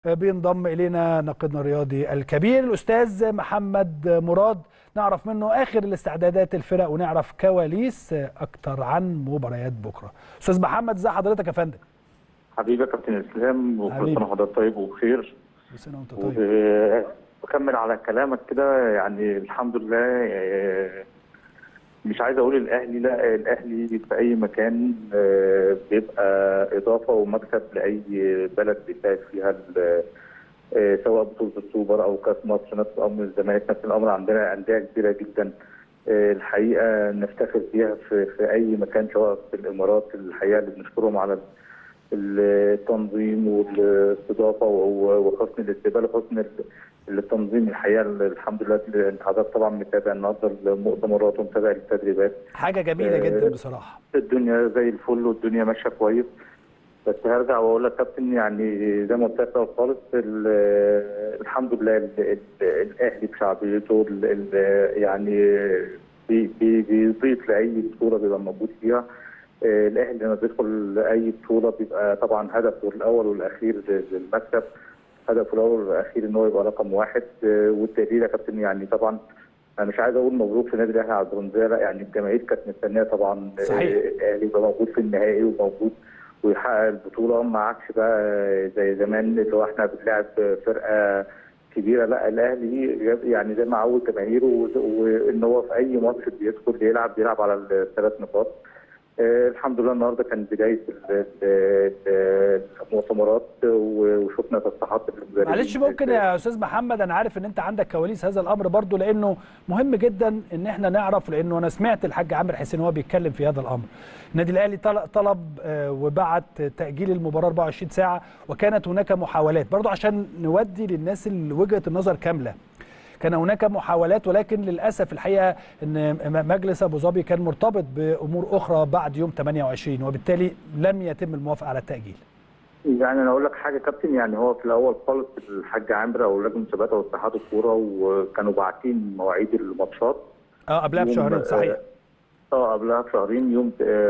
بينضم الينا ناقدنا الرياضي الكبير الاستاذ محمد مراد نعرف منه اخر الاستعدادات الفرق ونعرف كواليس اكتر عن مباريات بكره استاذ محمد ازي حضرتك يا فندم حبيبي يا كابتن اسلام وكل حبيبي. سنه وحضرتك طيب وبخير كل سنه وانت طيب وبكمل على كلامك كده يعني الحمد لله آه، مش عايز اقول الاهلي لا الاهلي في اي مكان آه، بيبقى اضافه ومكسب لاي بلد بيساعد فيها ال- آه، سواء بطوله السوبر او كاس مصر نفس الامر الزمالك نفس الامر عندنا انديه كبيره جدا آه، الحقيقه نفتخر فيها في, في اي مكان سواء في الامارات الحقيقه اللي بنشكرهم على التنظيم والاستضافه و- وحسن الاستقبال وحسن ال- التنظيم الحقيقه الحمد لله انت حضرتك طبعا متابع النهارده المؤتمرات ومتابع التدريبات حاجه جميله جدا بصراحه الدنيا زي الفل والدنيا ماشيه كويس بس هرجع واقول لك كابتن يعني زي ما قلت لك في الأول خالص ال- الحمد لله ال- ال- الاهلي بشعبيته ال- ال- يعني بي- بي- بيضيف لاي بطوله بيبقى موجود فيها آه، الاهلي لما بيدخل اي بطوله بيبقى طبعا هدفه الاول والاخير المكسب هدفه الاول والاخير ان هو يبقى رقم واحد آه، والدليل يا كابتن يعني طبعا انا مش عايز اقول مبروك في النادي الاهلي على البرونزيه لا يعني الجماهير كانت مستنيه طبعا آه، صحيح. الاهلي يبقى موجود في النهائي وموجود ويحقق البطوله ما عادش بقى زي زمان اللي هو احنا بنلعب فرقه كبيره لا الاهلي يعني زي ما عود جماهيره و- وان هو في اي ماتش بيدخل يلعب بيلعب على الثلاث نقاط آه، الحمد لله النهارده كان بدايه ال- ال- ال- المؤتمرات و- وشفنا تصريحات المدربين. معلش ممكن يا استاذ محمد انا عارف ان انت عندك كواليس هذا الامر برضو لانه مهم جدا ان احنا نعرف لانه انا سمعت الحاج عامر حسين وهو بيتكلم في هذا الامر النادي الاهلي طل- طلب آه، وبعت تاجيل المباراه 24 ساعه وكانت هناك محاولات برضو عشان نودي للناس ال- وجهه النظر كامله كان هناك محاولات ولكن للاسف الحقيقه ان م- مجلس ابو ظبي كان مرتبط بامور اخرى بعد يوم 28 وبالتالي لم يتم الموافقه على التاجيل يعني انا اقول لك حاجه كابتن يعني هو في الاول خالص الحاج عامر او لجنه المسابقات او اتحاد الكوره وكانوا باعتين مواعيد الماتشات اه قبلها يوم- بشهرين صحيح اه قبلها بشهرين يوم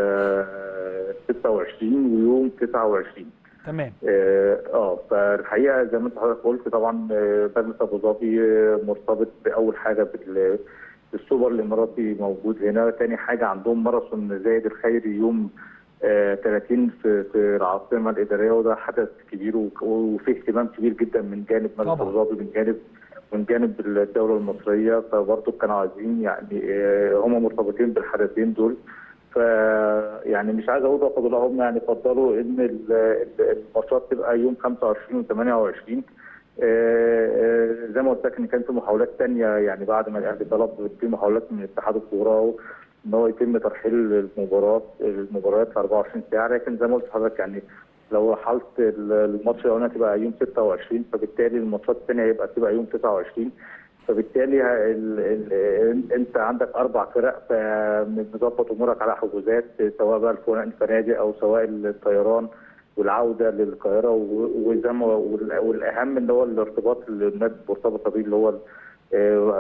آه 26 ويوم 29 تمام اه آه، فالحقيقه زي ما انت حضرتك قلت طبعا آه، مجلس ابو ظبي آه، مرتبط باول حاجه بال- بالسوبر الاماراتي موجود هنا، ثاني حاجه عندهم ماراثون زايد الخيري يوم آه 30 في في العاصمه الاداريه وده حدث كبير وك- وفيه اهتمام كبير جدا من جانب مجلس طبعاً. ابو ظبي من جانب من جانب الدوله المصريه فبرضه كانوا عايزين يعني آه، هم مرتبطين بالحدثين دول ف يعني مش عايز اقول رفضوا لا هم يعني فضلوا ان ال- ال- الماتشات تبقى يوم 25 و 28 آه، آه، زي ما قلت لك ان كان في محاولات ثانيه يعني بعد ما الاهلي طلب في محاولات من اتحاد الكوره ان هو يتم ترحيل المباراه المباريات في 24 ساعه لكن زي ما قلت لحضرتك يعني لو رحلت ال- الماتش الاولاني هتبقى يوم 26 فبالتالي الماتشات الثانيه هيبقى تبقى يوم 29 فبالتالي ه- ال ال انت عندك اربع فرق فمظبط امورك على حجوزات سواء بقى الفنا- الفنادق او سواء الطيران والعوده للقاهره و- وزي ما وال- والاهم اللي هو الارتباط اللي الناس مرتبطه بيه اللي هو ال- آه،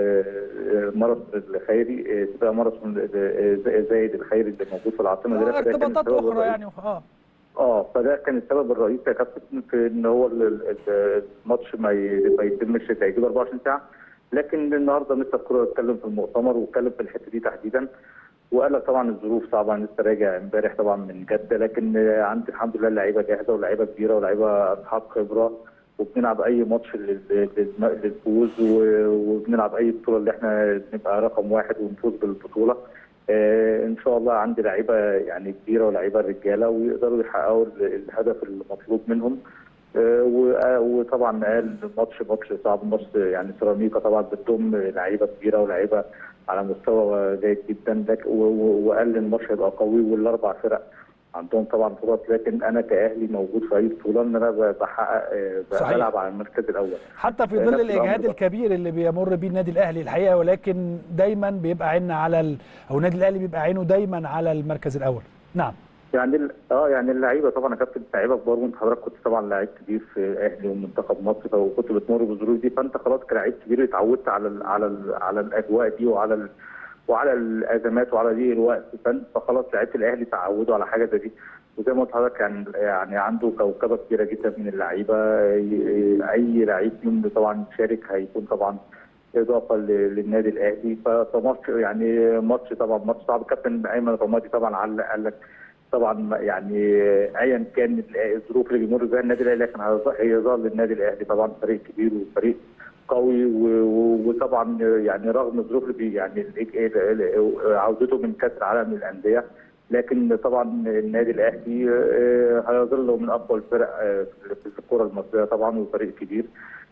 آه، ماراثون الخيري آه، سباق ماراثون آه، زايد الخيري اللي موجود في العاصمه آه، ده فده كان ارتباطات السبب اخرى الرئيسي. يعني اه اه فده كان السبب الرئيسي يا كابتن في ان هو ال- ال- الماتش ما ي- ما يتمش تاجيله 24 ساعه لكن النهارده مستر كولر اتكلم في المؤتمر واتكلم في الحته دي تحديدا وقال لك طبعا الظروف صعبه أنا لسه راجع امبارح طبعا من جده لكن آه، عندي الحمد لله اللعيبه جاهزه ولاعيبه كبيره ولاعيبه اصحاب خبره وبنلعب اي ماتش لل- لل- للفوز و- وبنلعب اي بطوله اللي احنا نبقى رقم واحد ونفوز بالبطوله آه، ان شاء الله عندي لعيبه يعني كبيره ولاعيبه رجاله ويقدروا يحققوا ال- الهدف المطلوب منهم آه، و- آه، وطبعا قال الماتش ماتش صعب ماتش يعني سيراميكا طبعا بتضم لعيبه كبيره ولاعيبه على مستوى جيد جدا لك- و- و- وقال الماتش هيبقى قوي والاربع فرق عندهم طبعا فرص لكن انا كاهلي موجود في اي بطوله ان انا ب- بحقق آه، صحيح. بلعب على المركز الاول حتى في آه، ظل نفس الاجهاد الأمر بقى. الكبير اللي بيمر بيه النادي الاهلي الحقيقه ولكن دايما بيبقى عيننا على ال... او النادي الاهلي بيبقى عينه دايما على المركز الاول نعم يعني ال- اه يعني اللعيبه طبعا يا كابتن لعيبه كبار وانت حضرتك كنت طبعا لعيب كبير في الاهلي ومنتخب مصر وكنت بتمر بالظروف دي فانت خلاص كلاعب كبير اتعودت على ال على ال على الاجواء دي وعلى ال وعلى الازمات وعلى ضيق الوقت فانت فخلاص لعيبه الاهلي تعودوا على حاجه زي دي وزي ما قلت لحضرتك يعني يعني عنده كوكبه كبيره جدا من اللعيبه اي لعيب منه طبعا يشارك هيكون طبعا اضافه للنادي الاهلي فماتش يعني ماتش طبعا ماتش صعب كابتن ايمن الرمادي طبعا علق قال لك طبعا يعني ايا كان الظروف اللي بيمر بها النادي الاهلي لكن هيظل النادي الاهلي طبعا فريق كبير وفريق قوي وطبعا يعني رغم الظروف اللي يعني عودته من كاس العالم للانديه لكن طبعا النادي الاهلي هيظل من اقوى الفرق في الكره المصريه طبعا وفريق كبير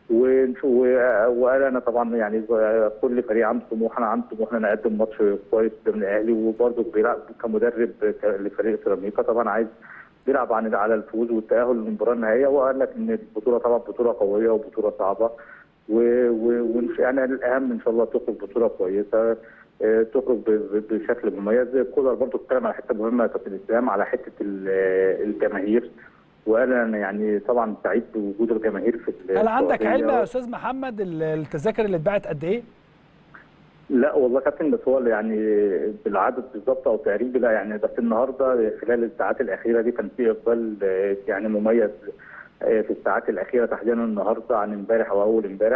وانا طبعا يعني كل فريق عنده طموح انا عندي طموح ان اقدم ماتش كويس قدام الاهلي وبرضه بيلعب كمدرب لفريق سيراميكا طبعا عايز بيلعب عن على الفوز والتاهل للمباراه النهائيه وقال لك ان البطوله طبعا بطوله قويه وبطوله صعبه ويعني الاهم ان شاء الله تخرج بطوله كويسه تخرج بشكل مميز كولر برضه اتكلم على حته مهمه يا كابتن اسلام على حته الجماهير وانا يعني طبعا سعيد بوجود الجماهير في هل عندك علم يا استاذ محمد التذاكر اللي اتباعت قد ايه؟ لا والله كابتن بس هو يعني بالعدد بالظبط او تقريبي لا يعني بس النهارده خلال الساعات الاخيره دي كان في اقبال يعني مميز في الساعات الاخيره تحديدا النهارده عن امبارح او اول امبارح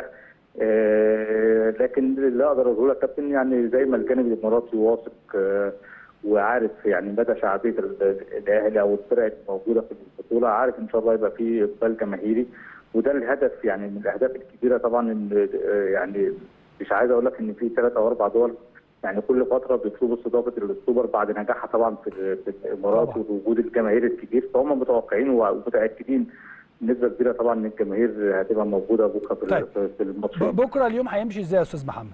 لكن اللي اقدر اقوله لك كابتن يعني زي ما الجانب الاماراتي واثق وعارف يعني مدى شعبيه الاهلي او الفرق الموجوده في البطوله عارف ان شاء الله يبقى في اقبال جماهيري وده الهدف يعني من الاهداف الكبيره طبعا ان يعني مش عايز اقول لك ان في ثلاث او اربع دول يعني كل فتره بيطلبوا استضافه السوبر بعد نجاحها طبعا في, في الامارات ووجود الجماهير الكبير فهم متوقعين ومتاكدين بنسبه كبيره طبعا ان الجماهير هتبقى موجوده بكره في, طيب. في الماتش بكره اليوم هيمشي ازاي يا استاذ محمد؟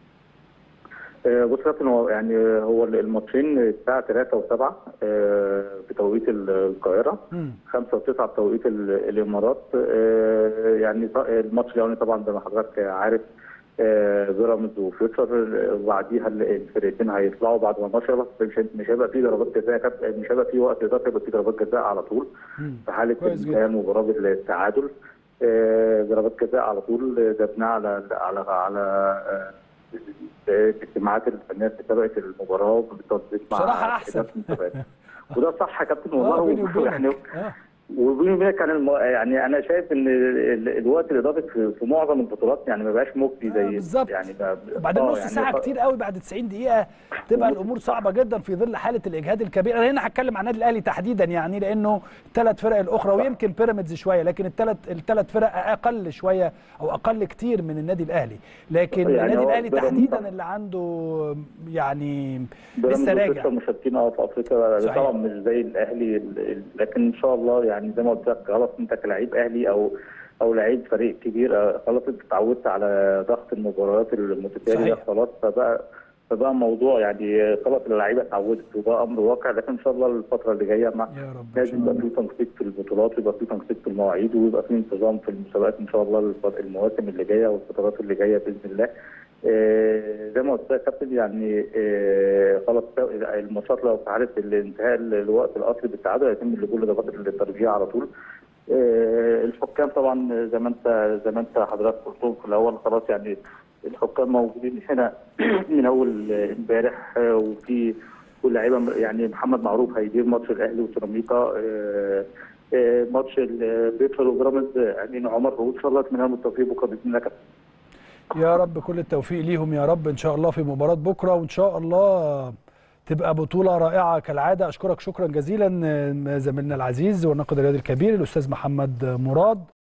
بص يا كابتن هو يعني هو الماتشين الساعه 3 و7 بتوقيت القاهره 5 و9 بتوقيت الامارات يعني الماتش الاولاني طبعا زي ما حضرتك عارف بيراميدز وفيوتشر وبعديها الفرقتين هيطلعوا بعد ما الماتش يخلص مش مش هيبقى في ضربات جزاء مش هيبقى في وقت اضافي هيبقى في ضربات جزاء على طول في حاله انتهاء مباراه بالتعادل ضربات جزاء على طول جبناها على على على الاجتماعات الفنيه اللي سبقت المباراه بالتنسيق مع بصراحه احسن وده صح يا كابتن والله يعني وبيني وبينك كان الم... يعني انا شايف ان الوقت الاضافي في, في معظم البطولات يعني ما بقاش مجدي زي بالظبط يعني وبعدين نص يعني ساعه ف... كتير قوي بعد 90 دقيقه تبقى الامور صعبه جدا في ظل حاله الاجهاد الكبير انا هنا هتكلم عن النادي الاهلي تحديدا يعني لانه الثلاث فرق الاخرى ويمكن بيراميدز شويه لكن الثلاث الثلاث فرق اقل شويه او اقل كتير من النادي الاهلي لكن يعني النادي الاهلي تحديدا اللي عنده يعني لسه راجع مشاركين اه في افريقيا طبعا مش زي الاهلي لكن ان شاء الله يعني يعني زي ما قلت لك خلاص انت كلاعب اهلي او او لعيب فريق كبير خلاص انت اتعودت على ضغط المباريات المتتاليه خلاص فبقى فبقى موضوع يعني خلاص اللعيبه اتعودت وبقى امر واقع لكن ان شاء الله الفتره اللي جايه مع لازم يبقى في تنسيق في البطولات ويبقى في تنسيق في المواعيد ويبقى في انتظام في المسابقات ان شاء الله المواسم اللي جايه والفترات اللي جايه باذن الله آه زي ما قلت لك كابتن يعني آه خلاص الماتشات لو في حاله الانتهاء الوقت الاصلي بالتعادل هيتم اللجوء لضربات الترجيح على طول آه الحكام طبعا زي ما انت زي ما انت حضرتك قلتهم في الاول خلاص يعني الحكام موجودين هنا من اول امبارح وفي واللعيبه يعني محمد معروف هيدير ماتش الاهلي وسيراميكا ماتش بيتفل وبيراميدز امين عمر وان شاء الله اتمنى لهم التوفيق بكره باذن الله كابتن يا رب كل التوفيق ليهم يا رب ان شاء الله في مباراه بكره وان شاء الله تبقى بطولة رائعة كالعادة أشكرك شكرا جزيلا زميلنا العزيز والناقد الرياضي الكبير الأستاذ محمد مراد